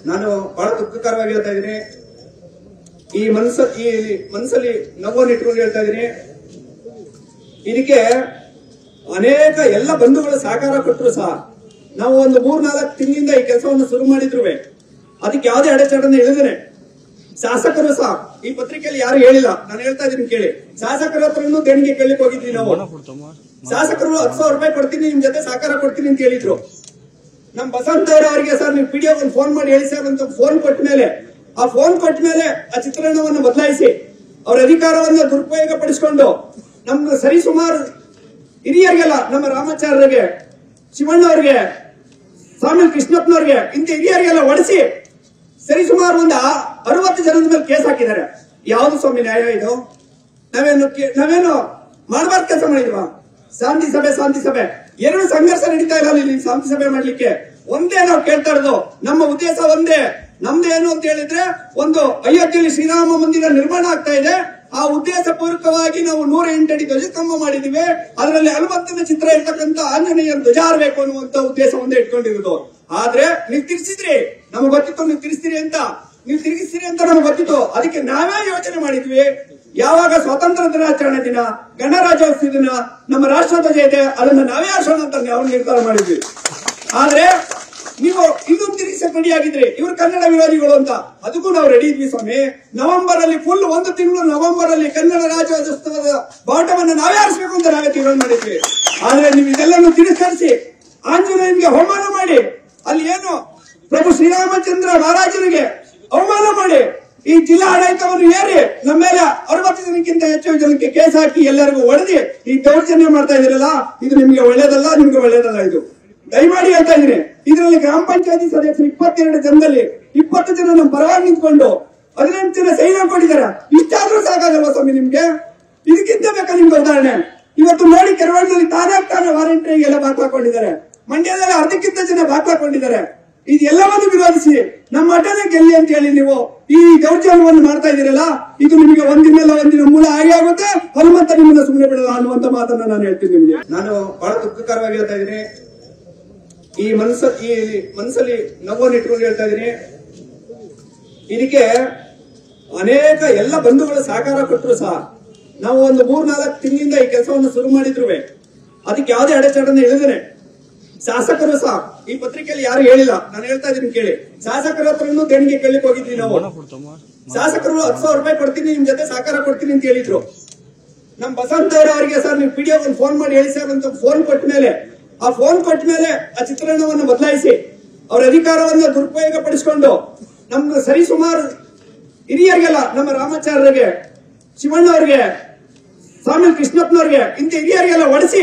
ನಾನು ಬಹಳ ದುಃಖಕರವಾಗಿ ಹೇಳ್ತಾ ಇದ್ದೀನಿ ಈ ಮನಸ್ಸ ಈ ಮನಸ್ಸಲ್ಲಿ ನೋವನ್ನು ಇಟ್ಕೊಂಡು ಹೇಳ್ತಾ ಇದ್ದೀನಿ ಇದಕ್ಕೆ ಅನೇಕ ಎಲ್ಲ ಬಂಧುಗಳು ಸಹಕಾರ ಕೊಟ್ಟರು ಸಹ ನಾವು ಒಂದು ಮೂರ್ನಾಲ್ಕು ತಿಂಗಳಿಂದ ಈ ಕೆಲಸವನ್ನು ಶುರು ಮಾಡಿದ್ರು ಅದಕ್ಕೆ ಯಾವುದೇ ಅಡೆತಡೆಯನ್ನು ಇಳಿದೇನೆ ಶಾಸಕರು ಸಹ ಈ ಪತ್ರಿಕೆಯಲ್ಲಿ ಯಾರು ಹೇಳಿಲ್ಲ ನಾನು ಹೇಳ್ತಾ ಇದೀನಿ ಕೇಳಿ ಶಾಸಕರ ಹತ್ರನೂ ದೇಣಿಗೆ ಕೇಳಲಿಕ್ಕೆ ಹೋಗಿದ್ವಿ ನಾವು ಶಾಸಕರು ಹತ್ತು ಸಾವಿರ ರೂಪಾಯಿ ಕೊಡ್ತೀನಿ ನಿಮ್ ಜೊತೆ ಸಹಕಾರ ಕೊಡ್ತೀನಿ ಅಂತ ಹೇಳಿದ್ರು ನಮ್ ಬಸವಂತಯ್ಯ ಅವರಿಗೆ ಸರ್ ನೀವು ಪಿಡಿಎಫ್ ಒಂದು ಫೋನ್ ಮಾಡಿ ಹೇಳಿ ಸರ್ ಅಂತ ಫೋನ್ ಕೊಟ್ಟ ಮೇಲೆ ಆ ಫೋನ್ ಕೊಟ್ಟ ಮೇಲೆ ಆ ಚಿತ್ರಣವನ್ನು ಬದಲಾಯಿಸಿ ಅವರ ಅಧಿಕಾರವನ್ನು ದುರುಪಯೋಗ ಪಡಿಸಿಕೊಂಡು ನಮ್ಗೆ ಸರಿ ಸುಮಾರು ಹಿರಿಯರಿಗೆಲ್ಲ ನಮ್ಮ ರಾಮಾಚಾರ್ಯರಿಗೆ ಶಿವಣ್ಣ ಅವ್ರಿಗೆ ಸ್ವಾಮಿ ಕೃಷ್ಣಪ್ಪನವ್ರಿಗೆ ಇಂಥ ಹಿರಿಯರಿಗೆಲ್ಲ ಒಡಿಸಿ ಸರಿ ಸುಮಾರು ಒಂದು ಆ- ಅರವತ್ತು ಜನದ ಮೇಲೆ ಕೇಸ್ ಹಾಕಿದ್ದಾರೆ ಯಾವ್ದು ಸ್ವಾಮಿ ನ್ಯಾಯ ಇದು ನಾವೇನು ಕೇ- ನಾವೇನು ಮಾಡಬಾರ್ದು ಕೆಲಸ ಮಾಡಿದ್ವಾ ಶಾಂತಿ ಸಭೆ ಶಾಂತಿ ಸಭೆ ಎರಡು ಸಂಘರ್ಷ ನಡೀತಾ ಇಲ್ಲ ಇಲ್ಲಿ ಶಾಂತಿ ಸಭೆ ಮಾಡ್ಲಿಕ್ಕೆ ಒಂದೇ ನಾವು ಕೇಳ್ತಾ ಇರೋದು ನಮ್ಮ ಉದ್ದೇಶ ಒಂದೇ ನಮ್ದೇನು ಅಂತ ಹೇಳಿದ್ರೆ ಒಂದು ಅಯೋಧ್ಯೆಯಲ್ಲಿ ಶ್ರೀರಾಮ ಮಂದಿರ ನಿರ್ಮಾಣ ಆಗ್ತಾ ಇದೆ ಆ ಉದ್ದೇಶ ಪೂರ್ವಕವಾಗಿ ನಾವು ನೂರ ಎಂಟಡಿ ಧ್ವಜಸ್ತಂಭ ಮಾಡಿದೀವಿ ಅದರಲ್ಲಿ ಹನುಮಂತನ ಚಿತ್ರ ಇರ್ತಕ್ಕಂಥ ಆಂಜನೇಯ ಧ್ವಜ ಹಾರಬೇಕು ಅನ್ನುವಂತ ಉದ್ದೇಶ ಒಂದೇ ಇಟ್ಕೊಂಡಿರೋದು ಆದ್ರೆ ನೀವು ತಿರ್ಸಿದ್ರಿ ನಮಗೆ ಗೊತ್ತಿತ್ತು ನೀವು ತಿರ್ಸ್ತೀರಿ ಅಂತ ನೀವು ತಿರುಗಿಸ್ತೀರಿ ಅಂತ ನಮಗೆ ಗೊತ್ತಿತ್ತು ಅದಕ್ಕೆ ನಾವೇ ಯೋಚನೆ ಮಾಡಿದ್ವಿ ಯಾವಾಗ ಸ್ವಾತಂತ್ರ್ಯ ದಿನಾಚರಣೆ ದಿನ ಗಣರಾಜ್ಯೋತ್ಸವ ದಿನ ನಮ್ಮ ರಾಷ್ಟ್ರಧ್ವಜ ಇದೆ ಅದನ್ನ ನಾವೇ ಆರಿಸೋಣ ಅಂತ ನಾವು ನಿರ್ಧಾರ ಮಾಡಿದ್ವಿ ಆದ್ರೆ ನೀವು ಇನ್ನೊಂದು ತಿರುಗಿಸಕ್ ರೆಡಿ ಆಗಿದ್ರಿ ಇವ್ರು ಕನ್ನಡ ವಿರೋಧಿಗಳು ಅಂತ ಅದಕ್ಕೂ ನಾವು ರೆಡಿ ಇದ್ವಿ ಸ್ವಾಮಿ ನವೆಂಬರ್ ಅಲ್ಲಿ ಫುಲ್ ಒಂದು ತಿಂಗಳು ನವೆಂಬರ್ ಅಲ್ಲಿ ಕನ್ನಡ ರಾಜ್ಯೋತ್ಸವದ ಬಾಟವನ್ನು ನಾವೇ ಆರಿಸಬೇಕು ಅಂತ ನಾವೇ ತೀರ್ಮಾನ ಮಾಡಿದ್ವಿ ಆದ್ರೆ ನೀವು ಇದೆಲ್ಲನೂ ತಿರಸ್ಕರಿಸಿ ಆಂಜನೇಯನ್ಗೆ ಹೋಮಾನ ಮಾಡಿ ಅಲ್ಲಿ ಏನು ಪ್ರಭು ಶ್ರೀರಾಮಚಂದ್ರ ಮಹಾರಾಜನಿಗೆ ಅವಮಾನ ಮಾಡಿ ಈ ಜಿಲ್ಲಾ ಆಡಳಿತವನ್ನು ಏರಿ ನಮ್ಮ ಮೇಲೆ ಅರವತ್ತು ಜನಕ್ಕಿಂತ ಹೆಚ್ಚು ಜನಕ್ಕೆ ಕೇಸ್ ಹಾಕಿ ಎಲ್ಲರಿಗೂ ಹೊಡೆದಿ ಈ ದೌರ್ಜನ್ಯ ಮಾಡ್ತಾ ಇದ್ದೀರಲ್ಲ ಇದು ನಿಮ್ಗೆ ಒಳ್ಳೇದಲ್ಲ ನಿಮ್ಗೆ ಒಳ್ಳೇದಲ್ಲ ಇದು ದಯಮಾಡಿ ಹೇಳ್ತಾ ಇದ್ದೀನಿ ಇದರಲ್ಲಿ ಗ್ರಾಮ ಪಂಚಾಯತಿ ಸದಸ್ಯರು ಇಪ್ಪತ್ತೆರಡು ಜನದಲ್ಲಿ ಇಪ್ಪತ್ತು ಜನ ನಮ್ಮ ಪರವಾಗಿ ನಿಂತ್ಕೊಂಡು ಹದಿನೆಂಟು ಜನ ಸೈನ್ ಹಾಕೊಂಡಿದ್ದಾರೆ ಇಷ್ಟಾದ್ರೂ ಸಾಕಾಗಲ್ವಾ ಸ್ವಾಮಿ ನಿಮ್ಗೆ ಇದಕ್ಕಿಂತ ಬೇಕಾ ನಿಮ್ಗೆ ಉದಾಹರಣೆ ಇವತ್ತು ನೋಡಿ ಕೆರವಾಡದಲ್ಲಿ ತಾನಾಗ್ ತಾನೇ ವಾರಂಟಿಗೆಲ್ಲ ಬಾಕ್ಲಾಕೊಂಡಿದ್ದಾರೆ ಮಂಡ್ಯದಲ್ಲಿ ಅರ್ಧಕ್ಕಿಂತ ಜನ ಬಾಕ್ಲಾಕೊಂಡಿದ್ದಾರೆ ಇದೆಲ್ಲವನ್ನು ವಿರೋಧಿಸಿ ನಮ್ಮ ಅಡ್ಡನೆ ಗೆಲ್ಲಿ ಅಂತ ಹೇಳಿ ನೀವು ಈ ದೌರ್ಜನ್ಯವನ್ನು ಮಾಡ್ತಾ ಇದ್ದೀರಲ್ಲ ಇದು ನಿಮಗೆ ಒಂದಿನಲ್ಲ ಒಂದಿನ ಮೂಲ ಆಗಿ ಆಗುತ್ತೆ ಹನುಮಂತ ನಿಮ್ಮನ್ನ ಸುಮ್ಮನೆ ಬಿಡಲ್ಲ ಅನ್ನುವಂತ ಮಾತನ್ನ ನಾನು ಹೇಳ್ತೀನಿ ನಿಮ್ಗೆ ನಾನು ಬಹಳ ದುಃಖಕರವಾಗಿ ಹೇಳ್ತಾ ಇದ್ದೀನಿ ಈ ಮನಸ್ಸ ಈ ಮನಸ್ಸಲ್ಲಿ ನೋವನ್ನು ಇಟ್ಕೊಂಡು ಹೇಳ್ತಾ ಇದ್ದೀನಿ ಇದಕ್ಕೆ ಅನೇಕ ಎಲ್ಲ ಬಂಧುಗಳು ಸಹಕಾರ ಕೊಟ್ಟರು ಸಹ ನಾವು ಒಂದು ಮೂರ್ನಾಲ್ಕು ತಿಂಗಳಿಂದ ಈ ಕೆಲಸವನ್ನು ಶುರು ಮಾಡಿದ್ರು ಅದಕ್ಕೆ ಯಾವುದೇ ಅಡೆತಡೆಯನ್ನು ಇಳಿದೇನೆ ಶಾಸಕರು ಸಹ ಈ ಪತ್ರಿಕೆಯಲ್ಲಿ ಯಾರು ಹೇಳಿಲ್ಲ ನಾನು ಹೇಳ್ತಾ ಇದೀನಿ ಕೇಳಿ ಶಾಸಕರ ಹತ್ರನೂ ದೇಣಿಗೆ ಕೇಳಲಿಕ್ಕೆ ಹೋಗಿದ್ವಿ ನಾವು ಶಾಸಕರು ಹತ್ತು ಸಾವಿರ ರೂಪಾಯಿ ಕೊಡ್ತೀನಿ ನಿಮ್ ಜೊತೆ ಸಹಕಾರ ಕೊಡ್ತೀನಿ ಅಂತ ಹೇಳಿದ್ರು ನಮ್ ಬಸವಂತಯ್ಯ ಅವರಿಗೆ ಸರ್ ನೀವು ಪಿಡಿಎಫ್ ಒಂದು ಫೋನ್ ಮಾಡಿ ಹೇಳಿ ಸರ್ ಅಂತ ಫೋನ್ ಕೊಟ್ಟ ಮೇಲೆ ಆ ಫೋನ್ ಕೊಟ್ಟ ಮೇಲೆ ಆ ಚಿತ್ರಣವನ್ನು ಬದಲಾಯಿಸಿ ಅವರ ಅಧಿಕಾರವನ್ನು ದುರುಪಯೋಗ ಪಡಿಸಿಕೊಂಡು ನಮ್ಗೆ ಸರಿ ಸುಮಾರು ಹಿರಿಯರಿಗೆಲ್ಲ ನಮ್ಮ ರಾಮಾಚಾರ್ಯರಿಗೆ ಶಿವಣ್ಣ ಅವ್ರಿಗೆ ಸ್ವಾಮಿ ಕೃಷ್ಣಪ್ಪನವ್ರಿಗೆ ಇಂಥ ಹಿರಿಯರಿಗೆಲ್ಲ ಒಡಿಸಿ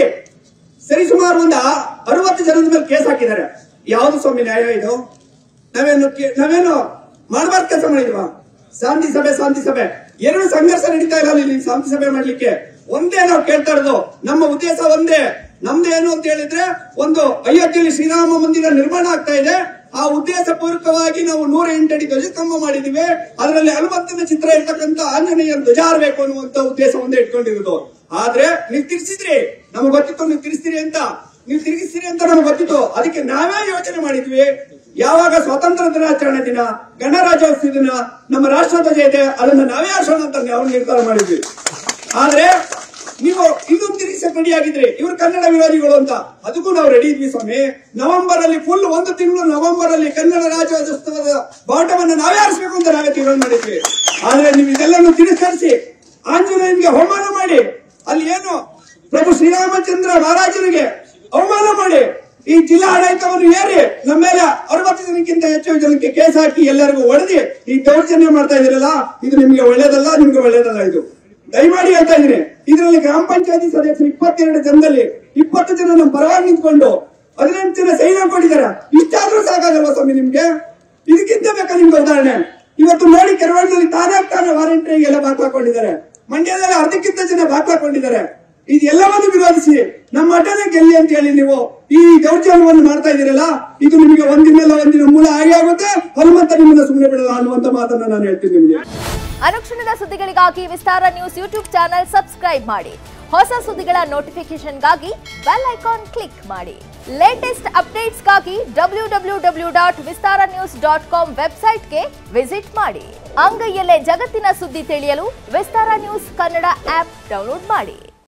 ಸರಿ ಸುಮಾರು ಒಂದು ಆ- ಅರವತ್ತು ಜನದ ಮೇಲೆ ಕೇಸ್ ಹಾಕಿದ್ದಾರೆ ಯಾವ್ದು ಸ್ವಾಮಿ ನ್ಯಾಯ ಇದು ನಾವೇನು ಕೇ- ನಾವೇನು ಮಾಡಬಾರ್ದು ಕೆಲಸ ಮಾಡಿದ್ವಾ ಶಾಂತಿ ಸಭೆ ಶಾಂತಿ ಸಭೆ ಎರಡು ಸಂಘರ್ಷ ನಡೀತಾ ಇಲ್ಲ ಇಲ್ಲಿ ಶಾಂತಿ ಸಭೆ ಮಾಡ್ಲಿಕ್ಕೆ ಒಂದೇ ನಾವು ಕೇಳ್ತಾ ಇರೋದು ನಮ್ಮ ಉದ್ದೇಶ ಒಂದೇ ನಮ್ದೇನು ಅಂತ ಹೇಳಿದ್ರೆ ಒಂದು ಅಯೋಧ್ಯೆಯಲ್ಲಿ ಶ್ರೀರಾಮ ಮಂದಿರ ನಿರ್ಮಾಣ ಆಗ್ತಾ ಇದೆ ಆ ಉದ್ದೇಶ ಪೂರ್ವಕವಾಗಿ ನಾವು ನೂರ ಎಂಟಡಿ ಧ್ವಜಸ್ತಂಭ ಮಾಡಿದೀವಿ ಅದರಲ್ಲಿ ಹನುಮಂತನ ಚಿತ್ರ ಇರ್ತಕ್ಕಂಥ ಆಂಜನೇಯ ಧ್ವಜ ಹಾರಬೇಕು ಅನ್ನುವಂತ ಉದ್ದೇಶ ಒಂದೇ ಇಟ್ಕೊಂಡಿರೋದು ಆದ್ರೆ ನೀವು ತಿರ್ಸಿದ್ರಿ ನಮಗೆ ಗೊತ್ತಿತ್ತು ನೀವು ತಿರ್ಸ್ತೀರಿ ಅಂತ ನೀವು ತಿರುಗಿಸ್ತೀರಿ ಅಂತ ನಮಗೆ ಗೊತ್ತಿತ್ತು ಅದಕ್ಕೆ ನಾವೇ ಯೋಚನೆ ಮಾಡಿದ್ವಿ ಯಾವಾಗ ಸ್ವಾತಂತ್ರ್ಯ ದಿನಾಚರಣೆ ದಿನ ಗಣರಾಜ್ಯೋತ್ಸವ ದಿನ ನಮ್ಮ ರಾಷ್ಟ್ರಧ್ವಜ ಇದೆ ಅದನ್ನ ನಾವೇ ಆರಿಸೋಣ ಅಂತ ನಾವು ನಿರ್ಧಾರ ಮಾಡಿದ್ವಿ ಆದ್ರೆ ನೀವು ಇನ್ನೊಂದು ತಿರುಗಿಸಕ್ ರೆಡಿ ಆಗಿದ್ರಿ ಇವ್ರು ಕನ್ನಡ ವಿರೋಧಿಗಳು ಅಂತ ಅದಕ್ಕೂ ನಾವು ರೆಡಿ ಇದ್ವಿ ಸ್ವಾಮಿ ನವೆಂಬರ್ ಅಲ್ಲಿ ಫುಲ್ ಒಂದು ತಿಂಗಳು ನವೆಂಬರ್ ಅಲ್ಲಿ ಕನ್ನಡ ರಾಜ್ಯೋತ್ಸವದ ಬಾಟವನ್ನು ನಾವೇ ಆರಿಸಬೇಕು ಅಂತ ನಾವೇ ತೀರ್ಮಾನ ಮಾಡಿದ್ವಿ ಆದ್ರೆ ನೀವು ಇದೆಲ್ಲನೂ ತಿರಸ್ಕರಿಸಿ ಆಂಜನೇಯನ್ಗೆ ಹೋಮಾನ ಮಾಡಿ ಅಲ್ಲಿ ಏನು ಪ್ರಭು ಶ್ರೀರಾಮಚಂದ್ರ ಮಹಾರಾಜನಿಗೆ ಅವಮಾನ ಮಾಡಿ ಈ ಜಿಲ್ಲಾ ಆಡಳಿತವನ್ನು ಏರಿ ನಮ್ಮ ಮೇಲೆ ಅರವತ್ತು ಜನಕ್ಕಿಂತ ಹೆಚ್ಚು ಜನಕ್ಕೆ ಕೇಸ್ ಹಾಕಿ ಎಲ್ಲರಿಗೂ ಹೊಡೆದಿ ಈ ದೌರ್ಜನ್ಯ ಮಾಡ್ತಾ ಇದ್ದೀರಲ್ಲ ಇದು ನಿಮ್ಗೆ ಒಳ್ಳೇದಲ್ಲ ನಿಮ್ಗೆ ಒಳ್ಳೇದಲ್ಲ ಇದು ದಯಮಾಡಿ ಹೇಳ್ತಾ ಇದ್ದೀನಿ ಇದರಲ್ಲಿ ಗ್ರಾಮ ಪಂಚಾಯತಿ ಸದಸ್ಯರು ಇಪ್ಪತ್ತೆರಡು ಜನದಲ್ಲಿ ಇಪ್ಪತ್ತು ಜನ ನಮ್ಮ ಪರವಾಗಿ ನಿಂತ್ಕೊಂಡು ಹದಿನೆಂಟು ಜನ ಸೈನ್ ಹಾಕೊಂಡಿದ್ದಾರೆ ಇಷ್ಟಾದ್ರೂ ಸಾಕಾಗಲ್ವಾ ಸ್ವಾಮಿ ನಿಮ್ಗೆ ಇದಕ್ಕಿಂತ ಬೇಕಾ ನಿಮ್ಗೆ ಉದಾಹರಣೆ ಇವತ್ತು ನೋಡಿ ಕೆರವಾಡದಲ್ಲಿ ತಾನಾಗ್ ತಾನೇ ವಾರಂಟಿಗೆಲ್ಲ ಬಾಕ್ಲಾಕೊಂಡಿದ್ದಾರೆ ಮಂಡ್ಯದಲ್ಲಿ ಅರ್ಧಕ್ಕಿಂತ ಜನ ಬಾಕ್ಲಾಕೊಂಡಿದ್ದಾರೆ ಇದೆಲ್ಲವನ್ನು ವಿರೋಧಿಸಿ ನಮ್ಮ ಅಡ್ಡನೆ ಗೆಲ್ಲಿ ಅಂತ ಹೇಳಿ ನೀವು ಈ ದೌರ್ಜನ್ಯವನ್ನು ಮಾಡ್ತಾ ಇದ್ದೀರಲ್ಲ ಇದು ನಿಮಗೆ ಒಂದಿನಲ್ಲ ಒಂದಿನ ಮೂಲ ಆಗಿ ಆಗುತ್ತೆ ಹನುಮಂತ ನಿಮ್ಮನ್ನ ಸುಮ್ಮನೆ ಬಿಡಲ್ಲ ಅನ್ನುವಂತ ಮಾತನ್ನ ನಾನು ಹೇಳ್ತೀನಿ ನಿಮ್ಗೆ ಅನುಕ್ಷಣದ ಸುದ್ದಿಗಳಿಗಾಗಿ Vistara news YouTube channel subscribe ಮಾಡಿ ಹೊಸ ಸುದ್ದಿಗಳ ನೋಟಿಫಿಕೇಶನ್ಗಾಗಿ ಬೆಲ್ ಐಕಾನ್ ಕ್ಲಿಕ್ ಮಾಡಿ ಲೇಟೆಸ್ಟ್ ಅಪ್ಡೇಟ್ಸ್ಗಾಗಿ W W W dot Vistara news dot com ವೆಬ್ಸೈಟ್ಗೆ ವಿಸಿಟ್ ಮಾಡಿ ಅಂಗೈಯಲ್ಲೇ ಜಗತ್ತಿನ ಸುದ್ದಿ ತಿಳಿಯಲು Vistara news Kannada app download ಮಾಡಿ